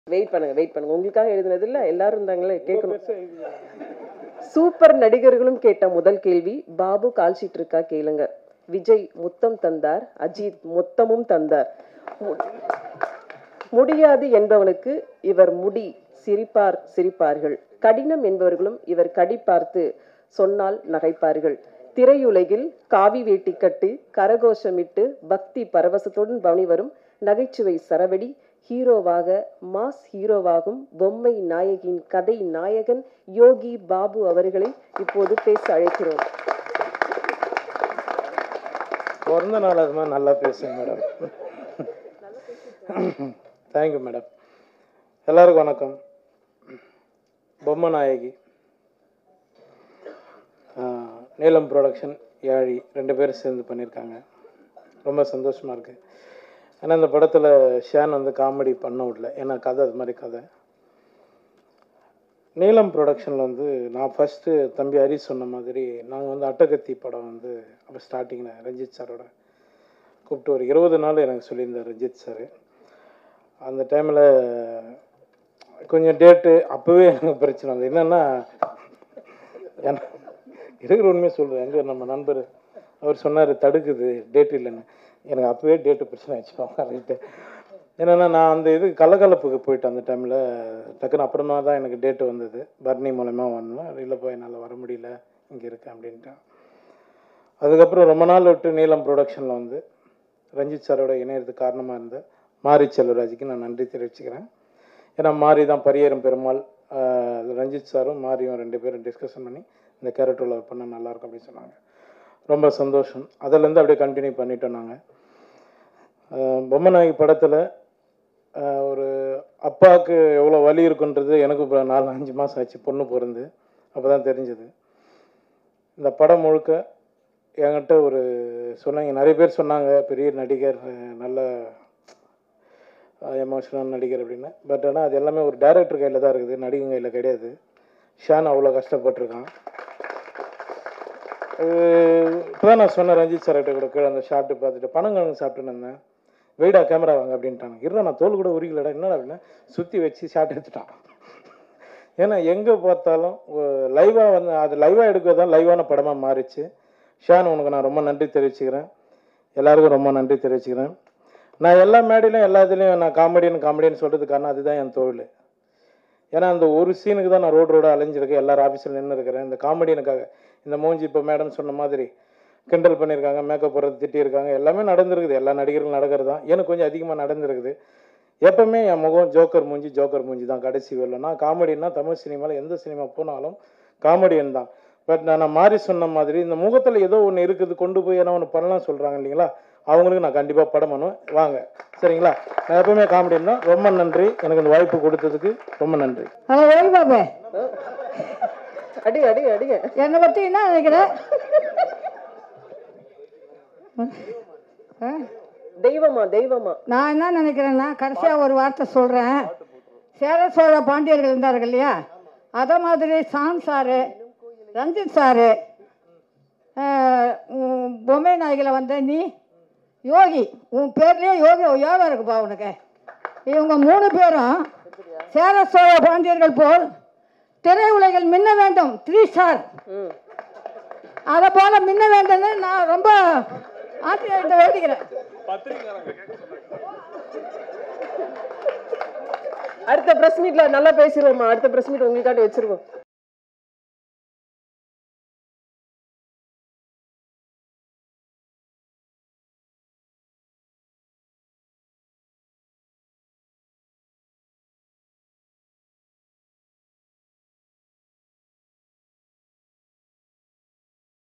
Wait பண்ணுங்க wait பண்ணுங்க உங்களுக்காக எழுதுனது இல்ல எல்லாரும் இருந்தாங்களே கேட்கணும் சூப்பர் நடிகர்களும் கேட்ட முதல் கேள்வி பாபு கால்ஷீட் இருக்கா கேளுங்க விஜய் முத்தம் தந்தார் அஜித் மொத்தமும் தந்தார் மு- முடியாது என்பவனுக்கு இவர் முடி சிரிப்பார் சிரிப்பார்கள் கடினம் என்பவர்களும் இவர் கடி பார்த்து சொன்னால் நகைப்பார்கள் திரையுலகில் காவி வேட்டி கட்டு கரகோஷமிட்டு பக்தி பரவசத்துடன் பவனி வரும் நகைச்சுவை சரவெடி ஹீரோவாக மாஸ் ஹீரோவாகும் பொம்மை நாயகியின் கதை நாயகன் யோகி பாபு அவர்களை இப்போது பேச அழைக்கிறோம் பிறந்த நாள் அது மாதிரி நல்லா பேசுங்க மேடம் தேங்க்யூ மேடம் எல்லாருக்கும் வணக்கம் பொம்மை நாயகி ஆஹ், நீலம் ப்ரொடக்ஷன் யாழி ரெண்டு பேரும் சேர்ந்து பண்ணியிருக்காங்க ரொம்ப சந்தோஷமாக இருக்குது ஏன்னா இந்த படத்தில் ஷேன் வந்து காமெடி பண்ண விடல ஏன்னா கதை அது மாதிரி கதை நீலம் ப்ரொடக்ஷனில் வந்து நான் ஃபஸ்ட்டு தம்பி ஹரி சொன்ன மாதிரி நாங்கள் வந்து அட்டகத்தி படம் வந்து அப்போ ஸ்டார்டிங்கில் ரஞ்சித் சாரோட கூப்பிட்டு ஒரு இருபது நாள் எனக்கு சொல்லியிருந்தார் ரஞ்சித் சார் அந்த டைமில் கொஞ்சம் டேட்டு அப்போவே எனக்கு பிரச்சனை வந்து என்னென்னா ஏன்னா இருக்கிற உண்மையை சொல்கிறேன் எங்கே நம்ம நண்பர் அவர் சொன்னார் தடுக்குது டேட் இல்லைன்னு எனக்கு அப்போவே டேட்டு பிரச்சனை ஆச்சு ரைட்டு என்னென்னா நான் அந்த இது கலகலப்புக்கு போயிட்டேன் அந்த டைமில் டக்குன்னு அப்புறமா தான் எனக்கு டேட்டு வந்தது பர்னி மூலயமா வந்தேன் இல்லைப்பா என்னால் வர முடியல இங்கே இருக்கேன் அப்படின்ட்டேன் அதுக்கப்புறம் ரொம்ப நாள் விட்டு நீலம் ப்ரொடக்ஷனில் வந்து ரஞ்சித் சாரோட இணையறதுக்கு காரணமாக இருந்த மாரி செல்வராஜுக்கு நான் நன்றி தெரிவிச்சுக்கிறேன் ஏன்னா மாரி தான் பரியேறும் பெருமாள் ஆஹ் ரஞ்சித் சாரும் மாரியும் ரெண்டு பேரும் டிஸ்கஷன் பண்ணி இந்த கேரக்டரில் ஒர்க் பண்ணால் நல்லாயிருக்கும் அப்படின்னு சொன்னாங்க ரொம்ப சந்தோஷம் அதிலேருந்து அப்படியே கண்டினியூ பண்ணிட்டோம் நாங்கள் பொம்மநாயகி படத்தில் ஒரு அப்பாவுக்கு எவ்வளோ வலி இருக்குன்றது எனக்கு இப்போ நாலு அஞ்சு மாதம் ஆச்சு பொண்ணு பிறந்து அப்போ தான் தெரிஞ்சது இந்த படம் முழுக்க என்கிட்ட ஒரு சொன்னாங்க நிறைய பேர் சொன்னாங்க பெரிய நடிகர் அஹ் நல்ல எமோஷனல் நடிகர் அப்படின்னு பட் ஆனால் அது எல்லாமே ஒரு டைரக்டர் கையில் தான் இருக்குது நடிகன் கையில் கிடையாது ஷான் அவ்வளோ கஷ்டப்பட்டிருக்கான் இப்போ தான் நான் சொன்னேன் ரஞ்சித் சார்கிட்ட கூட கீழே அந்த ஷார்ட்டு பார்த்துட்டு பணங்கிழங்கு சாப்பிட்டுன்னு இருந்தேன் வெயிடா கேமரா வாங்க அப்படின்ட்டாங்க இருடா நான் தோல் கூட உரிக்கலடா என்னடா அப்படின்னா சுற்றி வச்சு ஷார்ட் எடுத்துட்டான் ஏன்னா எங்கே பார்த்தாலும் லைவாக வந்து அது லைவாக எடுக்கிறது தான் லைவான படமாக மாறிச்சு ஷான் உனக்கு நான் ரொம்ப நன்றி தெரிவிச்சுக்கிறேன் எல்லாருக்கும் ரொம்ப நன்றி தெரிவிச்சுக்கிறேன் நான் எல்லா மேடையிலும் எல்லா இதுலேயும் நான் காமெடியன் காமெடியன் சொல்கிறதுக்கு காரணம் அதுதான் என் தொழில் ஏன்னா அந்த ஒரு சீனுக்கு தான் நான் ரோடு ரோடாக அலைஞ்சிருக்கேன் எல்லாரும் ஆஃபீஸில் நின்று இருக்கிறேன் இந்த காமெடியனுக்காக இந்த மூஞ்சி இப்போ மேடம் சொன்ன மாதிரி கிண்டல் பண்ணியிருக்காங்க மேக்கப் போடுறது திட்டியிருக்காங்க எல்லாமே நடந்திருக்குது எல்லா நடிகர்களும் நடக்கிறது தான் எனக்கு கொஞ்சம் அதிகமாக நடந்திருக்குது எப்பவுமே என் முகம் ஜோக்கர் மூஞ்சி ஜோக்கர் மூஞ்சி தான் கடைசி வரல நான் காமெடின்னா தமிழ் சினிமாவில் எந்த சினிமா போனாலும் காமெடியன் தான் பட் நான் நான் மாறி சொன்ன மாதிரி இந்த முகத்தில் ஏதோ ஒன்று இருக்குது கொண்டு போய் என்ன ஒன்று பண்ணலாம் சொல்கிறாங்க இல்லைங்களா அவங்களுக்கு நான் கண்டிப்பாக படம் பண்ணுவேன் வாங்க சரிங்களா நான் எப்பவுமே காமெடியன் தான் ரொம்ப நன்றி எனக்கு இந்த வாய்ப்பு கொடுத்ததுக்கு ரொம்ப நன்றி ஹலோ ஓய் பாபு அடிங்க அடிங்க அடிங்க என்னை பற்றி என்ன நினைக்கிற ஆ? தெய்வமா தெய்வமா நான் என்ன நினைக்கிறேன்னா கடைசியாக ஒரு வார்த்தை சொல்கிறேன் சேர சோழ பாண்டியர்கள் இருந்தார்கள் இல்லையா அதை மாதிரி சான் சாரு ரஞ்சித் சாரு ஆஹ், உம், பொம்மை நாய்களை வந்த நீ யோகி உன் பேர்லேயே யோகி யோகா இருக்குப்பா உனக்கு இவங்க மூணு பேரும் சேர சோழ பாண்டியர்கள் போல் திரையுலகில் மின்ன வேண்டும் த்ரீ ஸ்டார் ம் அதை போல மின்ன வேண்டும்னு நான் ரொம்ப ஆசிரியர்கிட்ட வேண்டிக்கிறேன் அடுத்த பிரஸ் மீட்ல நல்லா பேசிடுவோம்மா அடுத்த பிரஸ் மீட் உங்களுக்காண்டி வச்சிருக்கோம்